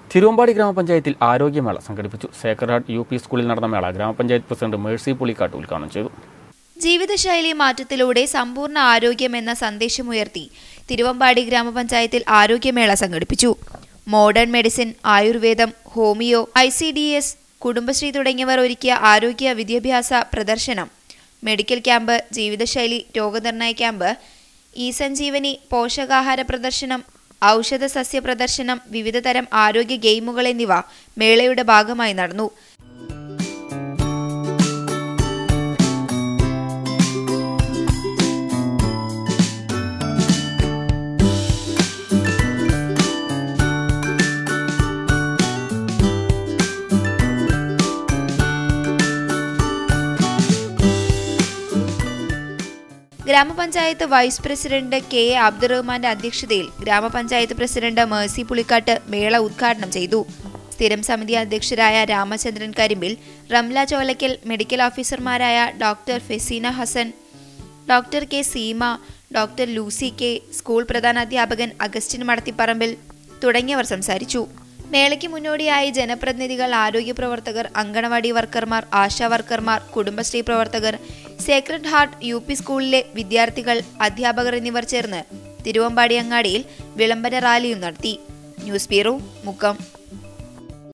തിരുവമ്പാടി ഗ്രാമപഞ്ചായത്തിൽ ആരോഗ്യമേള സംഘടിപ്പിച്ചു സേക്രഡ് ഹാർട്ട് യു പി സ്കൂളിൽ നടന്ന മേള ഗ്രാമപഞ്ചായത്ത് പ്രസിഡന്റ് മേഴ്സി പുളിക്കാട്ട് ഉദ്ഘാടനം ചെയ്തു ജീവിതശൈലി മാറ്റത്തിലൂടെ സമ്പൂർണ്ണ ആരോഗ്യം എന്ന സന്ദേശമുയർത്തി തിരുവമ്പാടി ഗ്രാമപഞ്ചായത്തിൽ ആരോഗ്യമേള സംഘടിപ്പിച്ചു മോഡേൺ മെഡിസിൻ ആയുർവേദം homeo I C D S Kudumbashree തുടങ്ങിയവർ ഒരുക്കിയ ആരോഗ്യ വിദ്യാഭ്യാസ പ്രദർശനം മെഡിക്കൽ ക്യാമ്പ് ജീവിതശൈലി രോഗനിർണയ ക്യാമ്പ് ഇ സഞ്ജീവനി പോഷകാഹാര പ്രദർശനം ഔഷധ സസ്യ പ്രദർശനം വിവിധതരം ആരോഗ്യ ഗെയിമുകൾ എന്നിവ മേളയുടെ ഭാഗമായി നടന്നു ഗ്രാമപഞ്ചായത്ത് വൈസ് പ്രസിഡന്റ് കെ എ അബ്ദുറഹ്മാന്റെ അധ്യക്ഷതയിൽ ഗ്രാമപഞ്ചായത്ത് പ്രസിഡന്റ് മേഴ്സി പുളിക്കാട്ട് മേള ഉദ്ഘാടനം ചെയ്തു സ്ഥിരം സമിതി അധ്യക്ഷരായ രാമചന്ദ്രൻ കരിമ്പിൽ റംല ചോലക്കൽ മെഡിക്കൽ ഓഫീസർമാരായ doctor Faseena Hassan doctor K Seema doctor Lucy K school പ്രധാനാധ്യാപകൻ അഗസ്റ്റിൻ മടത്തിപ്പറമ്പിൽ തുടങ്ങിയവർ സംസാരിച്ചു മേളയ്ക്ക് മുന്നോടിയായി ജനപ്രതിനിധികൾ ആരോഗ്യ പ്രവർത്തകർ അങ്കണവാടി വർക്കർമാർ ആശാ വർക്കർമാർ കുടുംബശ്രീ പ്രവർത്തകർ സേക്രഡ് ഹാർട്ട് യു പി സ്കൂളിലെ വിദ്യാർത്ഥികൾ അധ്യാപകർ എന്നിവർ ചേർന്ന് തിരുവമ്പാടി അങ്ങാടിയിൽ വിളംബര റാലിയും നടത്തി ന്യൂസ് ബ്യൂറോ മുക്കം